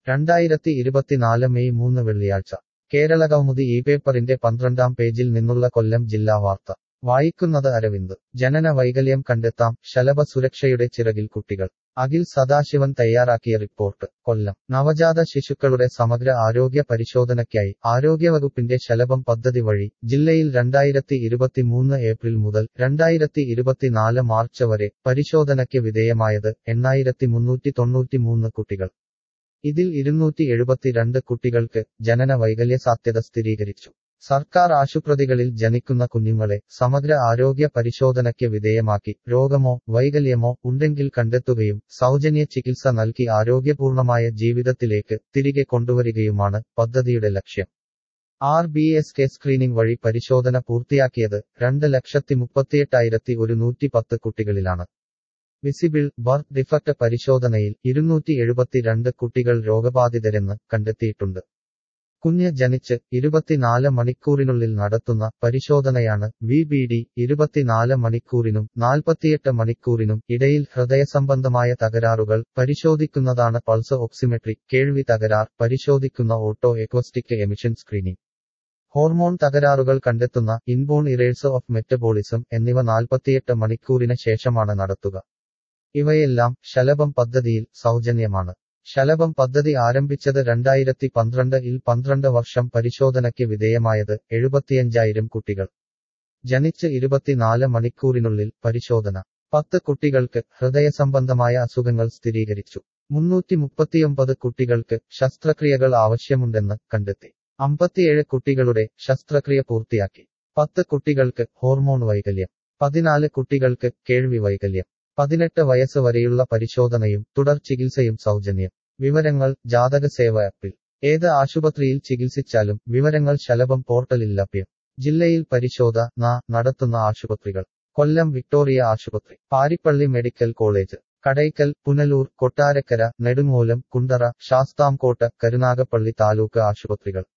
രണ്ടായിരത്തി ഇരുപത്തിനാല് മെയ് മൂന്ന് വെള്ളിയാഴ്ച കേരള കൗമുദി ഈ പേപ്പറിന്റെ പന്ത്രണ്ടാം പേജിൽ നിന്നുള്ള കൊല്ലം ജില്ലാ വാർത്ത വായിക്കുന്നത് അരവിന്ദ് ജനന വൈകല്യം കണ്ടെത്താം ശലഭ സുരക്ഷയുടെ ചിറകിൽ കുട്ടികൾ അഖിൽ സദാശിവൻ തയ്യാറാക്കിയ റിപ്പോർട്ട് കൊല്ലം നവജാത ശിശുക്കളുടെ സമഗ്ര ആരോഗ്യ പരിശോധനയ്ക്കായി ആരോഗ്യവകുപ്പിന്റെ ശലഭം പദ്ധതി വഴി ജില്ലയിൽ രണ്ടായിരത്തി ഇരുപത്തിമൂന്ന് ഏപ്രിൽ മുതൽ രണ്ടായിരത്തി ഇരുപത്തിനാല് മാർച്ച് വരെ പരിശോധനയ്ക്ക് വിധേയമായത് എണ്ണായിരത്തി മുന്നൂറ്റി തൊണ്ണൂറ്റിമൂന്ന് കുട്ടികൾ ഇതിൽ ഇരുന്നൂറ്റി എഴുപത്തിരണ്ട് കുട്ടികൾക്ക് ജനന വൈകല്യ സാധ്യത സ്ഥിരീകരിച്ചു സർക്കാർ ആശുപത്രികളിൽ ജനിക്കുന്ന കുഞ്ഞുങ്ങളെ സമഗ്ര ആരോഗ്യ പരിശോധനയ്ക്ക് വിധേയമാക്കി രോഗമോ വൈകല്യമോ ഉണ്ടെങ്കിൽ കണ്ടെത്തുകയും സൗജന്യ ചികിത്സ നൽകി ആരോഗ്യപൂർണമായ ജീവിതത്തിലേക്ക് തിരികെ കൊണ്ടുവരികയുമാണ് പദ്ധതിയുടെ ലക്ഷ്യം R B S K screening വഴി പരിശോധന പൂർത്തിയാക്കിയത് രണ്ട് ലക്ഷത്തി മുപ്പത്തിയെട്ടായിരത്തി ഒരുന്നൂറ്റി പത്ത് കുട്ടികളിലാണ് വിസിബിൾ ബർത്ത് ഡിഫക്ട് പരിശോധനയിൽ ഇരുന്നൂറ്റി എഴുപത്തിരണ്ട് കുട്ടികൾ രോഗബാധിതരെന്ന് കണ്ടെത്തിയിട്ടുണ്ട് കുഞ്ഞ് ജനിച്ച് ഇരുപത്തിനാല് മണിക്കൂറിനുള്ളിൽ നടത്തുന്ന പരിശോധനയാണ് വി ബി ഡി ഇരുപത്തിനാല് മണിക്കൂറിനും നാൽപ്പത്തിയെട്ട് മണിക്കൂറിനും ഇടയിൽ ഹൃദയസംബന്ധമായ തകരാറുകൾ പരിശോധിക്കുന്നതാണ് പൾസ് ഓക്സിമെട്രി കേൾവി തകരാർ പരിശോധിക്കുന്ന auto acoustic emission screening hormone തകരാറുകൾ കണ്ടെത്തുന്ന ഇൻബോൺ ഇറേഴ്സ് ഓഫ് മെറ്റബോളിസം എന്നിവ നാൽപ്പത്തിയെട്ട് മണിക്കൂറിന് ശേഷമാണ് നടത്തുക ഇവയെല്ലാം ശലഭം പദ്ധതിയിൽ സൗജന്യമാണ് ശലഭം പദ്ധതി ആരംഭിച്ചത് രണ്ടായിരത്തി പന്ത്രണ്ട് ഇൽ പന്ത്രണ്ട് വർഷം പരിശോധനയ്ക്ക് വിധേയമായത് എഴുപത്തിയഞ്ചായിരം കുട്ടികൾ ജനിച്ച് ഇരുപത്തിനാല് മണിക്കൂറിനുള്ളിൽ പരിശോധന പത്ത് കുട്ടികൾക്ക് ഹൃദയസംബന്ധമായ അസുഖങ്ങൾ സ്ഥിരീകരിച്ചു മുന്നൂറ്റി മുപ്പത്തിയൊമ്പത് കുട്ടികൾക്ക് ശസ്ത്രക്രിയകൾ ആവശ്യമുണ്ടെന്ന് കണ്ടെത്തി അമ്പത്തിയേഴ് കുട്ടികളുടെ ശസ്ത്രക്രിയ പൂർത്തിയാക്കി പത്ത് കുട്ടികൾക്ക് ഹോർമോൺ വൈകല്യം പതിനാല് കുട്ടികൾക്ക് കേൾവി വൈകല്യം പതിനെട്ട് വയസ്സ് വരെയുള്ള പരിശോധനയും തുടർ ചികിത്സയും സൗജന്യം വിവരങ്ങൾ ജാതക സേവ ആപ്പിൽ ഏത് ആശുപത്രിയിൽ ചികിത്സിച്ചാലും വിവരങ്ങൾ ശലഭം പോർട്ടലിൽ ലഭ്യം ജില്ലയിൽ പരിശോധന നടത്തുന്ന ആശുപത്രികൾ കൊല്ലം വിക്ടോറിയ ആശുപത്രി പാരിപ്പള്ളി മെഡിക്കൽ കോളേജ് കടയ്ക്കൽ പുനലൂർ കൊട്ടാരക്കര നെടുങ്ങോലം കുണ്ടറ ശാസ്താംകോട്ട് കരുനാഗപ്പള്ളി താലൂക്ക് ആശുപത്രികൾ